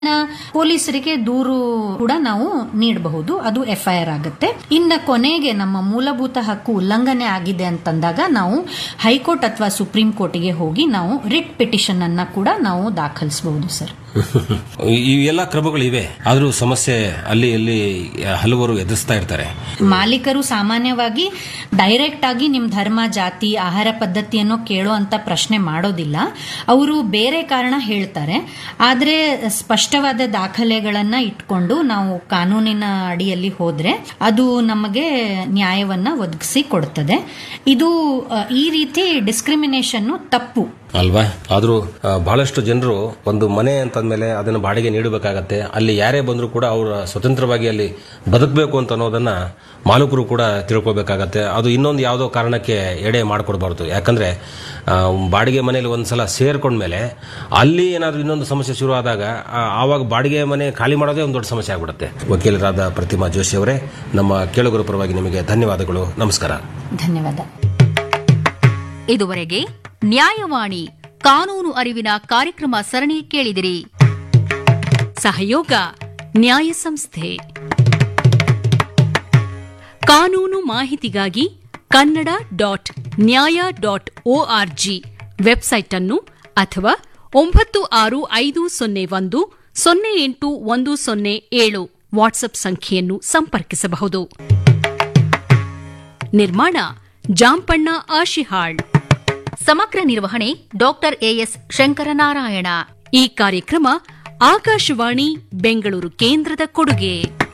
ಪೊಲೀಸರಿಗೆ ದೂರು ಕೂಡ ನಾವು ನೀಡಬಹುದು ಅದು ಎಫ್ಐಆರ್ ಆಗುತ್ತೆ ಇನ್ನ ಕೊನೆಗೆ ನಮ್ಮ ಮೂಲಭೂತ ಹಕ್ಕು ಉಲ್ಲಂಘನೆ ಆಗಿದೆ ಅಂತಂದಾಗ ನಾವು ಹೈಕೋರ್ಟ್ ಅಥವಾ ಸುಪ್ರೀಂ ಕೋರ್ಟ್ಗೆ ಹೋಗಿ ನಾವು ರಿಟ್ ಪಿಟಿಷನ್ ಅನ್ನ ಕೂಡ ನಾವು ದಾಖಲಿಸಬಹುದು ಸರ್ ಈ ಎಲ್ಲ ಕ್ರಮಗಳಿವೆ ಆದರೂ ಸಮಸ್ಯೆ ಅಲ್ಲಿ ಇಲ್ಲಿ ಹಲವರು ಎದುರಿಸ್ತಾ ಇರ್ತಾರೆ ಮಾಲೀಕರು ಸಾಮಾನ್ಯವಾಗಿ ಡೈರೆಕ್ಟ್ ಆಗಿ ನಿಮ್ ಧರ್ಮ ಜಾತಿ ಆಹಾರ ಪದ್ಧತಿಯನ್ನು ಕೇಳೋ ಅಂತ ಪ್ರಶ್ನೆ ಮಾಡೋದಿಲ್ಲ ಅವರು ಬೇರೆ ಕಾರಣ ಹೇಳ್ತಾರೆ ಆದ್ರೆ ಸ್ಪಷ್ಟವಾದ ದಾಖಲೆಗಳನ್ನ ಇಟ್ಕೊಂಡು ನಾವು ಕಾನೂನಿನ ಅಡಿಯಲ್ಲಿ ಹೋದ್ರೆ ಅದು ನಮಗೆ ನ್ಯಾಯವನ್ನ ಒದಗಿಸಿ ಕೊಡ್ತದೆ ಇದು ಅ, ಈ ರೀತಿ ಡಿಸ್ಕ್ರಿಮಿನೇಷನ್ ತಪ್ಪು ಅಲ್ವಾ ಆದರೂ ಬಹಳಷ್ಟು ಜನರು ಒಂದು ಮನೆ ಅಂತಂದ್ಮೇಲೆ ಅದನ್ನು ಬಾಡಿಗೆ ನೀಡಬೇಕಾಗತ್ತೆ ಅಲ್ಲಿ ಯಾರೇ ಬಂದರೂ ಕೂಡ ಅವರ ಸ್ವತಂತ್ರವಾಗಿ ಅಲ್ಲಿ ಬದುಕಬೇಕು ಅಂತ ಅನ್ನೋದನ್ನ ಮಾಲೀಕರು ಕೂಡ ತಿಳ್ಕೊಬೇಕಾಗತ್ತೆ ಅದು ಇನ್ನೊಂದು ಯಾವುದೋ ಕಾರಣಕ್ಕೆ ಎಡೆ ಮಾಡಿಕೊಡ್ಬಾರ್ದು ಯಾಕಂದ್ರೆ ಆ, ಬಾಡಿಗೆ ಮನೆಯಲ್ಲಿ ಒಂದ್ಸಲ ಸೇರ್ಕೊಂಡ್ಮೇಲೆ ಅಲ್ಲಿ ಏನಾದರೂ ಇನ್ನೊಂದು ಸಮಸ್ಯೆ ಶುರು ಆದಾಗ ಆ, ಆವಾಗ ಬಾಡಿಗೆ ಮನೆ ಖಾಲಿ ಮಾಡೋದೇ ಒಂದು ದೊಡ್ಡ ಸಮಸ್ಯೆ ಆಗ್ಬಿಡುತ್ತೆ ವಕೀಲರಾದ ಪ್ರತಿಮಾ ಜೋಶಿ ಅವರೇ ನಮ್ಮ ಕೇಳುಗರ ಪರವಾಗಿ ನಿಮಗೆ ಧನ್ಯವಾದಗಳು ನಮಸ್ಕಾರ ಧನ್ಯವಾದ ಇದುವರೆಗೆ ನ್ಯಾಯವಾಣಿ ಕಾನೂನು ಅರಿವಿನ ಕಾರ್ಯಕ್ರಮ ಸರಣಿ ಕೇಳಿದಿರಿ ಸಹಯೋಗ ನ್ಯಾಯ ಸಂಸ್ಥೆ ಕಾನೂನು ಮಾಹಿತಿಗಾಗಿ Kannada dot Nyaya dot ORG website ಅನ್ನು ಅಥವಾ ಒಂಬತ್ತು ಆರು ಐದು ಸೊನ್ನೆ ಒಂದು ಸೊನ್ನೆ ಎಂಟು ಒಂದು ಸೊನ್ನೆ ಏಳು ವಾಟ್ಸ್ಆಪ್ ಸಂಖ್ಯೆಯನ್ನು ಸಂಪರ್ಕಿಸಬಹುದು ನಿರ್ಮಾಣ ಜಾಂಪಣ್ಣ ಆಶಿಹಾಳ್ ಸಮಗ್ರ ನಿರ್ವಹಣೆ ಡಾಕ್ಟರ್ ಎಎಸ್ ಶಂಕರನಾರಾಯಣ ಈ ಕಾರ್ಯಕ್ರಮ ಆಕಾಶವಾಣಿ ಬೆಂಗಳೂರು ಕೇಂದ್ರದ ಕೊಡುಗೆ